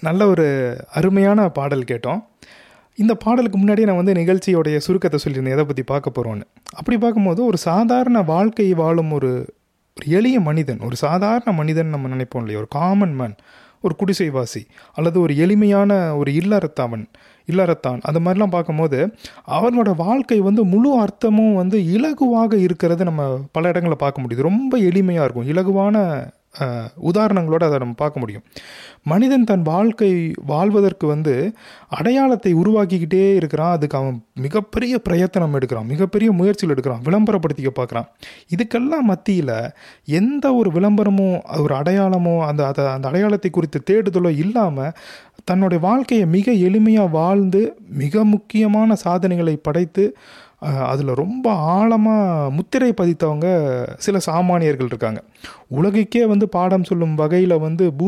நல்ல ஒரு அருமையான பாடல் கேட்டோம் இந்த பாடலுக்கு முன்னாடி நான் வந்து நிகழ்ச்சியோடைய சுருக்கத்தை சொல்லியிருந்தேன் எதை பற்றி பார்க்க போகிறோன்னு அப்படி பார்க்கும்போது ஒரு சாதாரண வாழ்க்கை வாழும் ஒரு ஒரு எளிய மனிதன் ஒரு சாதாரண மனிதன் நம்ம நினைப்போம் இல்லையா ஒரு காமன் மேன் ஒரு குடிசைவாசி அல்லது ஒரு எளிமையான ஒரு இல்லறத்தவன் இல்லறத்தான் அந்த மாதிரிலாம் பார்க்கும்போது அவர்களோட வாழ்க்கை வந்து முழு அர்த்தமும் வந்து இலகுவாக இருக்கிறது நம்ம பல இடங்களில் பார்க்க முடியுது ரொம்ப எளிமையாக இருக்கும் இலகுவான அஹ், உதாரணங்களோட அதை நம்ம பார்க்க முடியும் மனிதன் தன் வாழ்க்கை வாழ்வதற்கு வந்து அடையாளத்தை உருவாக்கிக்கிட்டே இருக்கிறான் அதுக்கு அவன் மிகப்பெரிய பிரயத்தனம் எடுக்கிறான் மிகப்பெரிய முயற்சிகள் எடுக்கிறான் விளம்பரப்படுத்திக்க பார்க்குறான் இதுக்கெல்லாம் மத்தியில் எந்த ஒரு விளம்பரமோ ஒரு அடையாளமோ அந்த அதை அந்த அடையாளத்தை குறித்து தேடுதலோ இல்லாமல் தன்னுடைய வாழ்க்கையை மிக எளிமையாக வாழ்ந்து மிக முக்கியமான சாதனைகளை படைத்து அதில் ரொம்ப ஆழமாக முத்திரை பதித்தவங்க சில சாமானியர்கள் இருக்காங்க உலகுக்கே வந்து பாடம் சொல்லும் வகையில் வந்து பூ